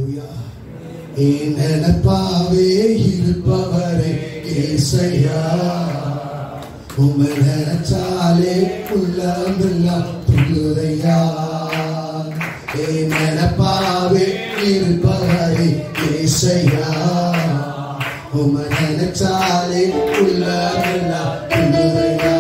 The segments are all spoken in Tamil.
என் நினப்பாவே இருப்பவரே ஏசையா உமை நினைச்சாலே உள்ளமெல்லாம் துள்ளுதையா என் நினப்பாவே இருப்பவரே ஏசையா உமை நினைச்சாலே உள்ளமெல்லாம் துள்ளுதையா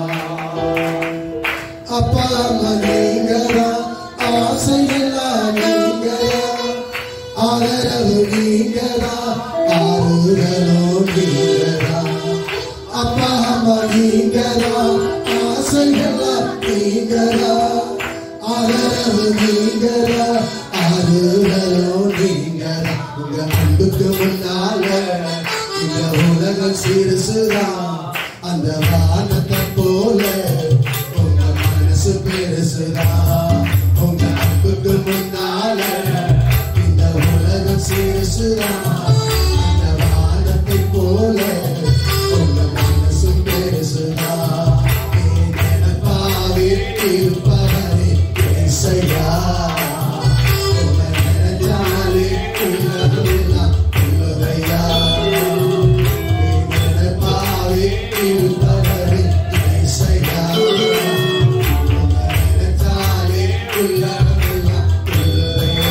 அப்பா அம்மா நீங்களா ஆசையெல்லாம் நீங்களா ஆதரவு நீங்களா ஆறுதலோ நீங்களா அப்பா அம்மா நீங்களா ஆசையெல்லாம் நீங்களா ஆதரவு நீங்களா ஆறுதலோ நீங்களா உங்க அன்புக்கு முன்னால இந்த உலகம் சிறுசுதான் அந்த வானத்தை போல உங்க மனசு பெருசுதான் உங்க அன்புக்கு முன்னால இந்த உலகம் சிறுசுதான் அந்த வானத்தை போல உங்க மனசு பெருசுதான் என் நினைப்பாவே இருப்பவரே இசையா உன்னை நினைச்சாலே உள்ளதெல்லாம் உள்ளதையா என் நினைப்பாவே இருப்பவரே இசையா உன்னை நினைச்சாலே உள்ளதெல்லாம் உள்ளதையா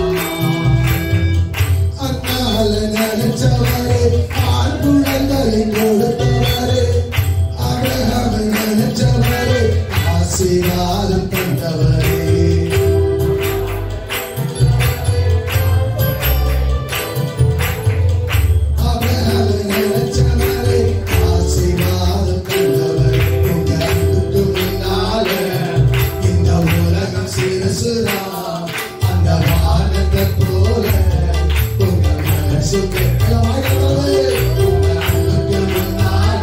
அண்ணால நினைச்சவரே ஆண் குழந்தை கொடுத்தவரே அழகாக நினைச்சவரே ஆசீர்வாதம் தந்தவரே அழகாக நினைச்சவரே ஆசீர்வாதம் தந்தவரே உங்க அன்புக்கு முன்னால இந்த உலகம் சிறுசுதான் அந்த வானத்தை போல உங்க மனசு கெட்டவாய்த்தது உங்க அன்புக்கு முன்னால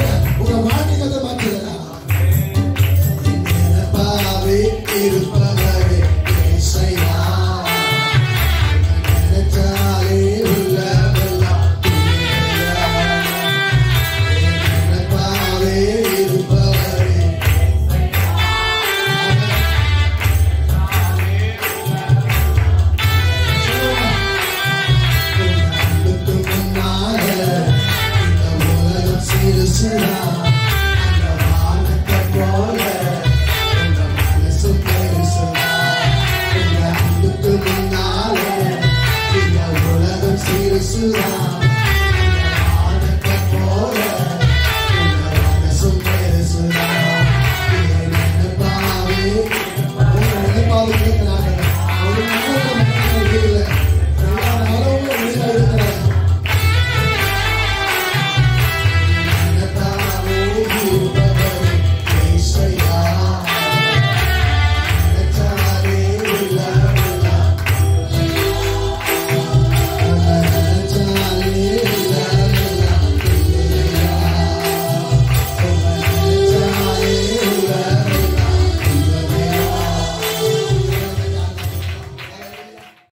இருப்பவர்